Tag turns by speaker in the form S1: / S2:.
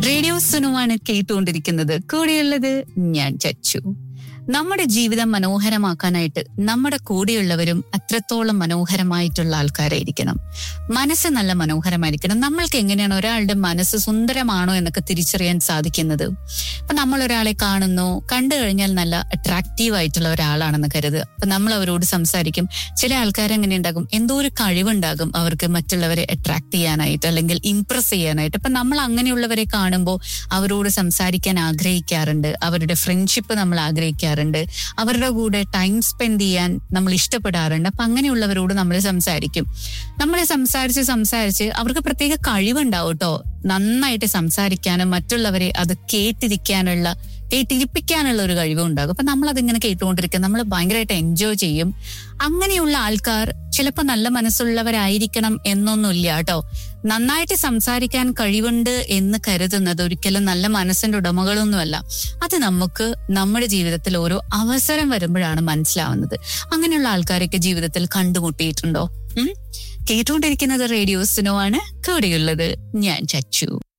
S1: Radio സുനുവാണ് കേട്ടുകൊണ്ടിരിക്കുന്നത് കൂടെയുള്ളത് ഞാൻ ചച്ചു നമ്മുടെ ജീവിതം മനോഹരമാക്കാനായിട്ട് നമ്മുടെ കൂടെയുള്ളവരും അത്രത്തോളം മനോഹരമായിട്ടുള്ള ആൾക്കാരായിരിക്കണം മനസ്സ് നല്ല മനോഹരമായിരിക്കണം നമ്മൾക്ക് എങ്ങനെയാണ് ഒരാളുടെ മനസ്സ് സുന്ദരമാണോ എന്നൊക്കെ തിരിച്ചറിയാൻ സാധിക്കുന്നത് അപ്പൊ നമ്മൾ ഒരാളെ കാണുന്നു കണ്ടു കഴിഞ്ഞാൽ നല്ല അട്രാക്റ്റീവ് ആയിട്ടുള്ള ഒരാളാണെന്ന് കരുതുക അപ്പൊ നമ്മൾ അവരോട് സംസാരിക്കും ചില ആൾക്കാർ എങ്ങനെ ഉണ്ടാകും എന്തോ ഒരു കഴിവുണ്ടാകും അവർക്ക് മറ്റുള്ളവരെ അട്രാക്ട് ചെയ്യാനായിട്ട് അല്ലെങ്കിൽ ഇംപ്രസ് ചെയ്യാനായിട്ട് അപ്പൊ നമ്മൾ അങ്ങനെയുള്ളവരെ കാണുമ്പോൾ അവരോട് സംസാരിക്കാൻ ആഗ്രഹിക്കാറുണ്ട് അവരുടെ ഫ്രണ്ട്ഷിപ്പ് നമ്മൾ ആഗ്രഹിക്കാറുണ്ട് അവരുടെ കൂടെ ടൈം സ്പെൻഡ് ചെയ്യാൻ നമ്മൾ ഇഷ്ടപ്പെടാറുണ്ട് അപ്പൊ അങ്ങനെയുള്ളവരോട് നമ്മൾ സംസാരിക്കും നമ്മൾ സംസാരിച്ച് സംസാരിച്ച് അവർക്ക് പ്രത്യേക കഴിവുണ്ടാവും കേട്ടോ നന്നായിട്ട് സംസാരിക്കാനും മറ്റുള്ളവരെ അത് കേട്ടിരിക്കാനുള്ള കേട്ടിരിപ്പിക്കാനുള്ള ഒരു കഴിവുണ്ടാകും അപ്പൊ നമ്മൾ അതിങ്ങനെ കേട്ടുകൊണ്ടിരിക്കും നമ്മൾ ഭയങ്കരമായിട്ട് എൻജോയ് ചെയ്യും അങ്ങനെയുള്ള ആൾക്കാർ ചിലപ്പോൾ നല്ല മനസ്സുള്ളവരായിരിക്കണം എന്നൊന്നുമില്ല കേട്ടോ നന്നായിട്ട് സംസാരിക്കാൻ കഴിവുണ്ട് എന്ന് കരുതുന്നത് ഒരിക്കലും നല്ല മനസ്സിന്റെ ഉടമകളൊന്നുമല്ല അത് നമുക്ക് നമ്മുടെ ജീവിതത്തിൽ ഓരോ അവസരം വരുമ്പോഴാണ് മനസ്സിലാവുന്നത് അങ്ങനെയുള്ള ആൾക്കാരൊക്കെ ജീവിതത്തിൽ കണ്ടുമുട്ടിയിട്ടുണ്ടോ ഉം? കേട്ടുകൊണ്ടിരിക്കുന്നത് റേഡിയോ സിനോ ആണ് കൂടെയുള്ളത് ഞാൻ ചച്ചു